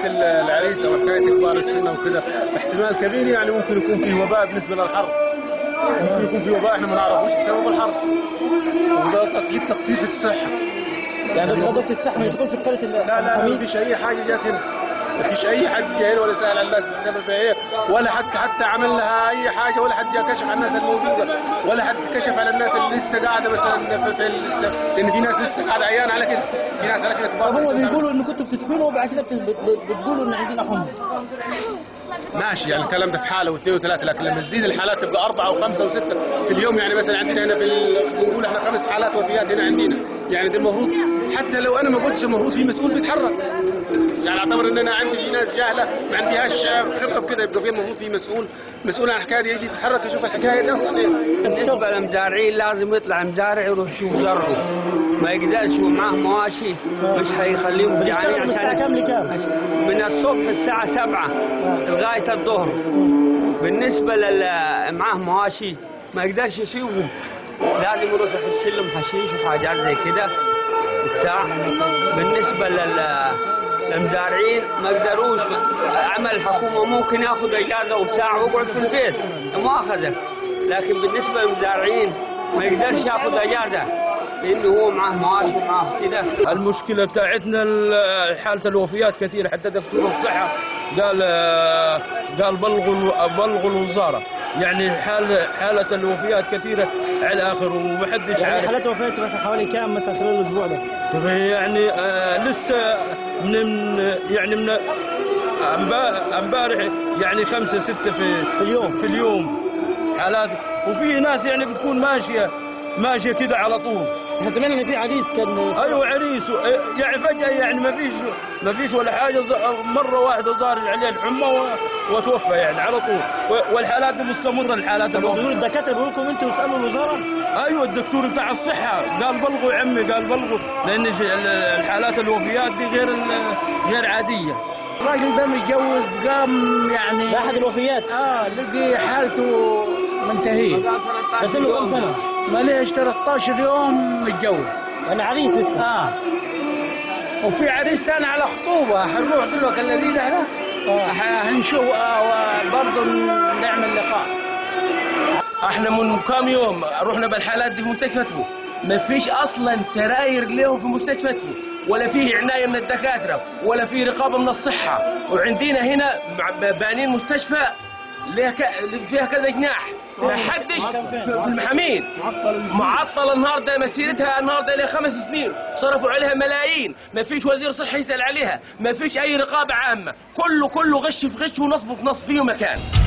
حكايه ال- العريس او حكايه كبار السن وكده احتمال كبير يعني ممكن يكون فيه وباء بالنسبه للحرب ممكن يكون فيه وباء احنا ما نعرفوش بسبب الحرب وده تقليد تقصيفه الصحه يعني ضغطت الصحة ما تكونش قرية لا لا ما فيش اي حاجه جات هنا ما فيش اي حد جاي هنا ولا سال عن الناس السبب ايه ولا حد حتى عمل لها اي حاجه ولا حد جاء كشف عن الناس الموجوده ولا حد كشف على الناس اللي لسه قاعده مثلا في, في لسه لان في ناس لسه قاعده عيان على كده في ناس على كده كبار طب لسه هم قاعدة. بيقولوا ان كنتوا بتدفنوا وبعد كده بت- بت- بت- بتقولوا ان عندنا حمى ماشي يعني الكلام ده في حاله واثنين وثلاثه لكن لما تزيد الحالات تبقى اربعه وخمسه وسته في اليوم يعني مثلا عندنا هنا في ال- بنقول احنا خمس حالات وفيات هنا عندنا يعني ده المفروض حتى لو انا ما قلتش المفروض في مسؤول بيتحرك يعني اعتبر ان انا عندي في ناس جاهله ما عندهاش خبره بكده يبقى في المفروض في مسؤول مسؤول عن الحكايه دي يجي يتحرك يشوف الحكايه دي اصلا ايه بالنسبة للمزارعين لازم يطلع مزارع يروح يشوف زرعه ما يقدرش ومعه مواشي مش هيخليهم جعانين من الساعة كام لكام؟ من الصبح الساعة سبعة لغاية الظهر بالنسبة لل معاه مواشي ما يقدرش يسيبهم لازم يروح يحش لهم حشيش وحاجات زي كده بتاع بالنسبة لل المزارعين ما يقدروش عمل الحكومة ممكن ياخذ اجازة وبتاع ويقعد في البيت مؤاخذة لكن بالنسبة للمزارعين ما يقدرش ياخذ اجازة لانه هو معاه مواشي ومعاه كده المشكلة بتاعتنا ال- حالة الوفيات كثير حتى دكتور الصحة قال قال بلغوا بلغوا الوزارة يعني حال حالة الوفيات كثيرة على الآخر ومحدش يعني عارف حالات وفاة مثلا حوالي كام مثلا خلال الاسبوع ده؟ يعني آه، لسه من يعني من أمبا- امبارح يعني خمسة ستة في في اليوم في اليوم حالات وفي ناس يعني بتكون ماشية ماشية كده على طول احنا سمعنا ان في عريس كان ايوه عريس و- يعني فجاه يعني ما فيش ما فيش ولا حاجه ز- مره واحده ظهر عليه الحمى و- وتوفى يعني على طول و- والحالات دي مستمره الحالات طب الوفاة. بتقولوا الدكاتره بيقولوا لكم انتوا اسالوا الوزاره ايوه الدكتور بتاع الصحه قال بلغوا يا عمي قال بلغوا لان ش- ال- الحالات الوفيات دي غير ال- غير عاديه الراجل ده متجوز قام يعني ده احد الوفيات اه لقي حالته منتهيه بس له كام سنه؟ ما ليش 13 يوم متجوز يعني عريس لسه اه وفي عريس ثاني على خطوبه حنروح دلوقتي الذي ده لا ح- حنشوف آه برضه نعمل لقاء احنا من كام يوم رحنا بالحالات دي في مستشفى تفو ما فيش اصلا سراير لهم في مستشفى تفو ولا فيه عنايه من الدكاتره ولا فيه رقابه من الصحه وعندنا هنا مع- بانين مستشفى ليها ك... فيها كذا جناح ما حدش في في المحامين معطله النهارده مسيرتها النهارده لها خمس سنين صرفوا عليها ملايين ما فيش وزير صحي يسال عليها ما فيش اي رقابه عامه كله كله غش في غش ونصب في نصب فيه مكان